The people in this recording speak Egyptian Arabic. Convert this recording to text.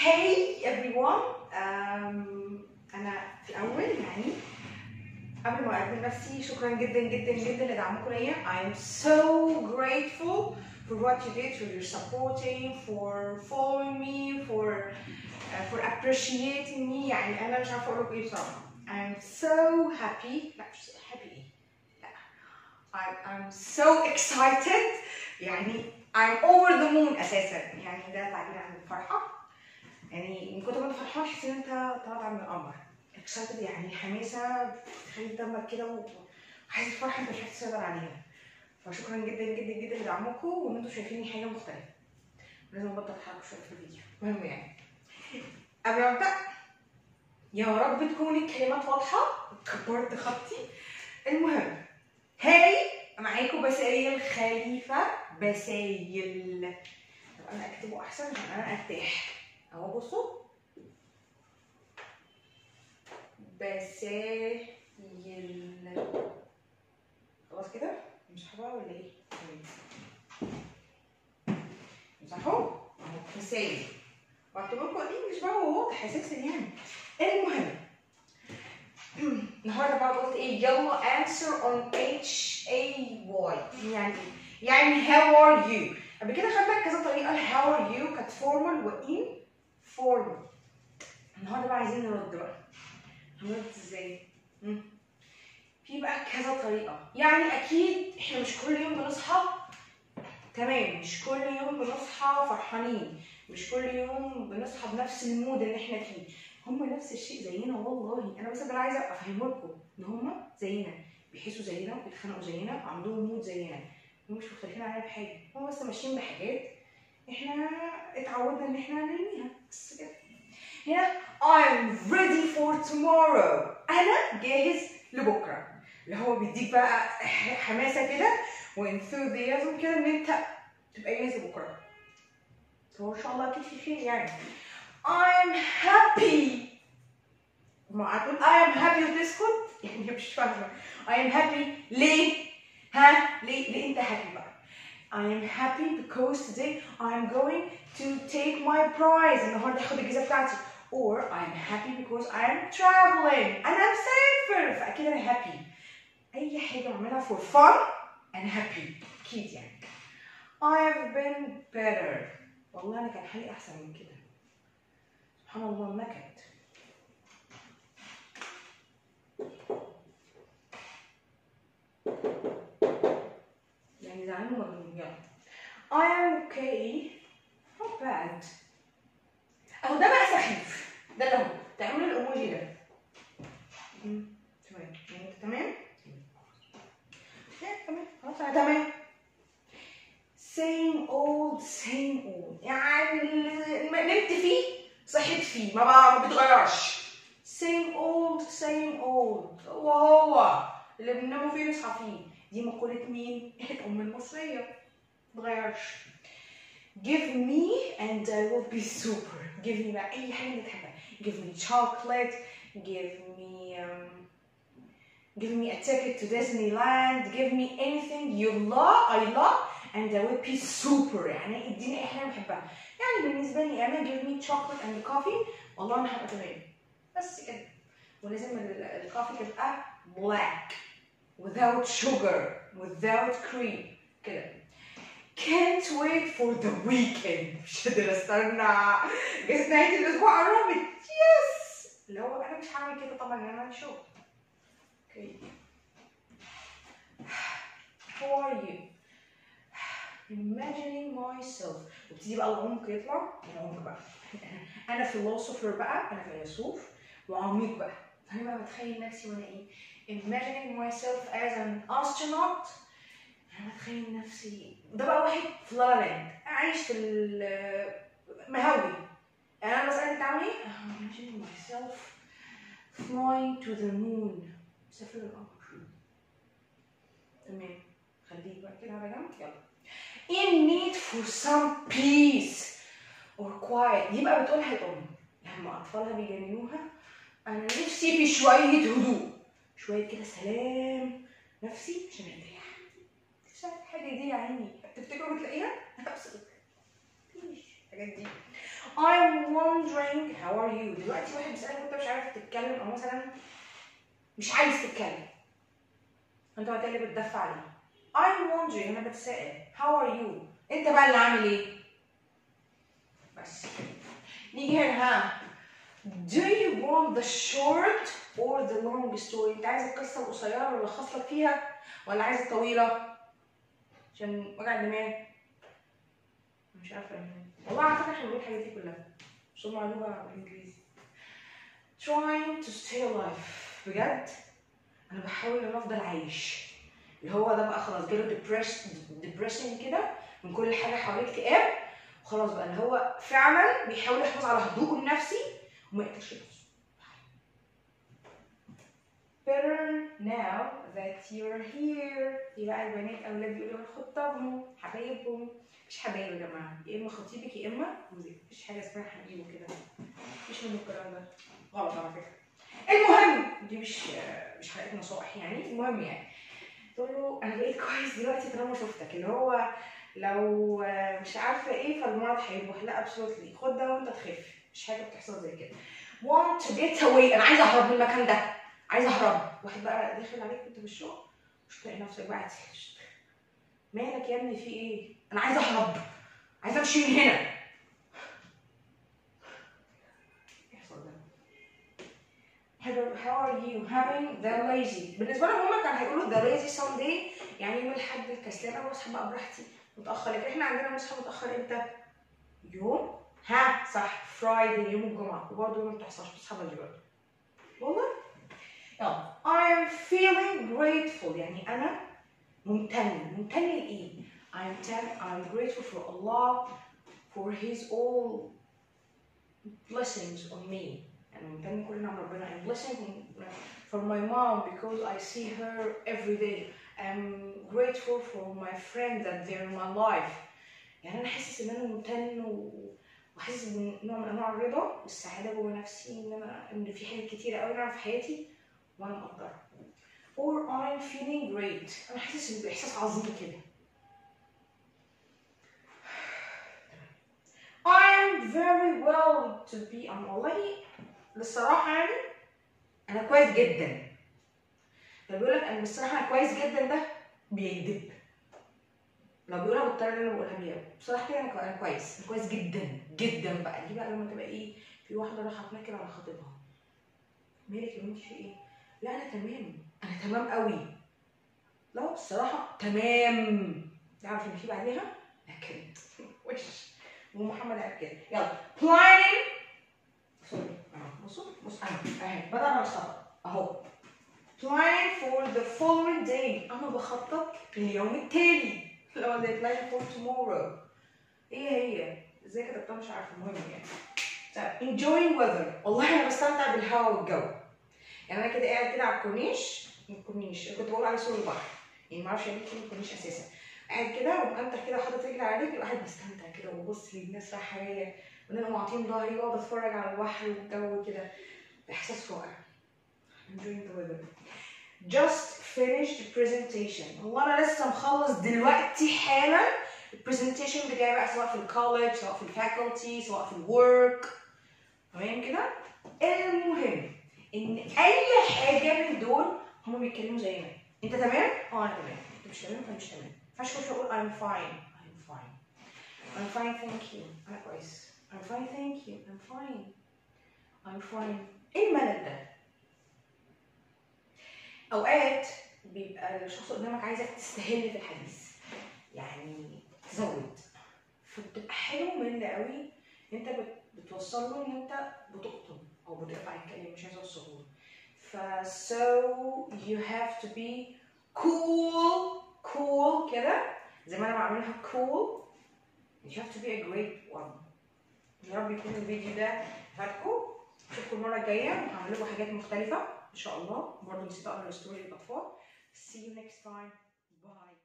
Hey everyone um, أنا في الأول يعني قبل ما أقدم نفسي شكرا جدا جدا جدا لدعمكم ليا I am so grateful for what you did for your supporting for following me for uh, for appreciating me يعني أنا مش عارفة أقول لكم إيه بصراحة I'm so happy لا مش happy إيه لا I'm, I'm so excited يعني I'm over the moon أساسا يعني ده تعبير عن الفرحة يعني من كتر ما انت فرحان تحس ان انت طالع من القمر اكسايتد يعني حماسه تخلي دمك كده وعايز الفرحه انت مش عارف تسيطر عليها فشكرا جدا جدا جدا لدعمكم وان انتوا شايفيني حاجه مختلفه لازم ابطل اتحرك شويه في الفيديو المهم يعني قبل ما ابدا يا رب تكون الكلمات واضحه كبرت خطي المهم هاي معاكم بسايل خليفه بسايل طب انا اكتبه احسن عشان انا ارتاح اهو بصوا بسايل خلاص كده امسحوا بقى ولا ايه؟ امسحوا اهو بسايل واكتب لكم الانجلش بقى هو واضح اساسا يعني المهم النهارده بقى قلت ايه يلا answer on H A Y يعني ايه؟ يعني how are you قبل كده خدنا كذا طريقه how are you كانت formal و informal النهارده بقى عايزين نرد بقى هنرد ازاي؟ مم. في بقى كذا طريقه يعني اكيد احنا مش كل يوم بنصحى تمام مش كل يوم بنصحى فرحانين مش كل يوم بنصحى بنفس المود اللي احنا فيه هم نفس الشيء زينا والله انا بس انا عايزه افهمه لكم ان هم زينا بيحسوا زينا بيتخانقوا زينا عندهم مود زينا هم مش مختلفين علينا في حاجه هم بس ماشيين بحاجات احنا اتعودنا ان احنا نرميها بس كده هنا I'm ready for tomorrow انا جاهز لبكره اللي هو بيديك بقى حماسه كده وانثوزيازم كده ان انت تبقى جاهز لبكره هو ان شاء الله اكيد في خير يعني I'm happy ما هتقول I am happy وتسكت يعني مش فاهمة I am happy ليه؟ ها؟ ليه؟ ليه أنت happy بقى؟ I am happy because today I am going to take my prize النهارده هاخد الجائزة بتاعتي or I am happy because I am traveling أنا مسافر فأكيد أنا happy أي حاجة بعملها for fun أنا happy أكيد يعني I have been better والله أنا كان حالي أحسن من كده سبحان الله النكد يعني زعلان ومجنون يلا I am okay not bad اهو ده بقى سخيف ده اللي هو تعملوا الايموجي ده مم، تمام يعني انت تمام؟ إيه، تمام خلاص انا تمام same old same old يعني اللي نمت فيه صحيت فيه ما بقى ما بيتغيرش same old same old هو هو اللي بنناموا فيه نصحى فيه دي مقولة مين؟ الأم المصرية ما بتتغيرش give me and I will be super give me بقى أي حاجة أنت تحبها give me chocolate give me um, give me a ticket to Disneyland give me anything you love I love and I will be super يعني اديني اي حاجه بحبها يعني بالنسبه لي انا give me chocolate and coffee والله انا هبقى تمام بس كده ولازم ال- الكوفي تبقى black without sugar without cream كده can't wait for the weekend مش قادر استنى جت نهايه الاسبوع قربت يس اللي هو انا مش هعمل كده طبعا انا عندي شغل اوكي how are you imagining myself وابتدي بقى العمق يطلع العمق بقى انا فيلوسوفر بقى انا فيلسوف وعميق بقى انا بقى بتخيل نفسي وانا ايه imagining myself as an astronaut انا بتخيل نفسي ده بقى واحد في لا لاند عايش في المهوي يعني انا بسألك انت عامل ايه؟ I'm imagining myself flying to the moon مسافر القمر تمام خليك بقى كده على جنب يلا in need for some peace or quiet دي بقى بتقولها الأم لما أطفالها بيجننوها أنا نفسي في شوية هدوء شوية كده سلام نفسي عشان أرتاح مش عارف الحاجة دي يا عيني تفتكروا بتلاقيها؟ أبسط مفيش الحاجات دي I'm wondering how are you دلوقتي واحد بيسألك وانت مش عارف تتكلم او مثلا مش عايز تتكلم انت بقى اللي بتدفع عليه I'm wondering انا بتسأل how are you انت بقى اللي عامل ايه بس نيجي هنا ها Do you want the short or the long story؟ انت عايز القصة القصيرة اللي الخص لك فيها ولا عايز الطويلة؟ عشان وجع الدماغ مش عارفة يعني والله على فكرة احنا بنقول الحاجات دي كلها مش معلومة بالانجليزي trying to stay alive بجد انا بحاول ان افضل عايش اللي هو ده بقى خلاص جاله depression كده من كل حاجه حواليه اكتئاب وخلاص بقى اللي هو فعلا بيحاول يحافظ على هدوءه النفسي وما يقتلش نفسه better now that you're here في بقى البنات اولاد بيقولوا خطابهم حبايبهم مش حبايب يا جماعه يا اما خطيبك يا اما جوزك مفيش حاجه اسمها حبيب وكده مفيش من الكلام ده غلط على فكره المهم دي مش مش حلقه نصائح يعني المهم يعني تقول له انا بقيت كويس دلوقتي طالما شفتك اللي هو لو مش عارفه ايه فالمرض هيروح لا ابسولوتلي خد ده وانت تخف مش حاجه بتحصل زي كده want to get away انا عايزه اهرب من المكان ده عايزه اهرب واحد بقى داخل عليك وانت في الشغل مش تلاقي نفسك بقى تهش. مالك يا ابني في ايه انا عايزه اهرب عايزه امشي من هنا يحصل ده how are you having the lazy بالنسبه لهم هم كانوا هيقولوا the lazy Sunday يعني يوم الاحد الكسلان انا بصحى بقى براحتي متاخر لكن احنا عندنا بنصحى متاخر امتى؟ يوم ها صح فرايدي يوم الجمعه وبرضه يوم ما بتحصلش بتصحى بدري برضه والله يلا I am feeling grateful يعني انا ممتن ممتن لايه؟ I'm tell I'm grateful for Allah for His all blessings on me يعني ممتن كلنا عن ربنا I'm blessing for my mom because I see her every day I'm grateful for my friend that they're in my life يعني انا حاسس ان انا ممتن و... وحاسس بنوع من انواع الرضا والسعاده جوه نفسي ان انا ان في حاجات كتيره قوي انا في حياتي وانا مقدرها or I'm feeling great انا حاسس باحساس عظيم كده I'm very well to be أنا والله للصراحة يعني أنا كويس جدا لو بيقول لك أنا بصراحة أنا كويس جدا ده بيكذب لو بيقولها بالطريقة اللي أنا بقولها بيها بصراحة كده أنا كو- أنا كويس أنا كويس جدا جدا بقى دي بقى لما تبقى إيه في واحدة رايحة تنكر على خطيبها مالك يا بنتي في إيه؟ لا أنا تمام أنا تمام قوي لا الصراحة تمام تعرف إن في بعديها لكن وش ومحمد قال كده يلا planning سوري اهو بصوا بص اهو اهي بدأنا الخطأ اهو planning for the following day انا بخطط لليوم التالي لو زي planning for tomorrow ايه هي ازاي كتبتها مش عارفه المهم يعني طيب enjoying weather والله انا بستمتع بالهواء والجو يعني انا كده قاعد كده على الكورنيش الكورنيش كنت بقول عليه سور البحر يعني ما اعرفش يعني ايه كلمه كورنيش اساسا قاعد كده ومأنتخ كده حاطط رجلي على رجلي وقاعد بستمتع كده وببص للناس رايحه جايه وان انا معطيهم ظهري واقعد اتفرج على البحر والجو كده باحساس رائع enjoying the weather just finished the presentation هو انا لسه مخلص دلوقتي حالا البرزنتيشن بتاعي بقى سواء في الكولج سواء في الفاكولتي سواء في الورك تمام كده المهم ان اي حاجه من دول هما بيتكلموا زينا انت تمام؟ اه انا تمام انت مش تمام انا مش تمام ما ينفعش كل شويه اقول I'm fine I'm fine I'm fine thank you انا كويس I'm fine thank you I'm fine I'm fine ايه الملل ده؟ اوقات بيبقى الشخص قدامك عايزك تستهل في الحديث يعني تزود فبتبقى حاجه ممله قوي انت بت- بتوصل له ان انت بتقطم او بتقطع الكلام مش عايزه اوصله له ف so you have to be cool cool كده زي ما انا بعملها cool you have to be a great one يا رب يكون الفيديو ده فاتكم اشوفكم المره الجايه هعمل لكم حاجات مختلفه ان شاء الله برضه نسيت اقرا الستوري للاطفال see you next time bye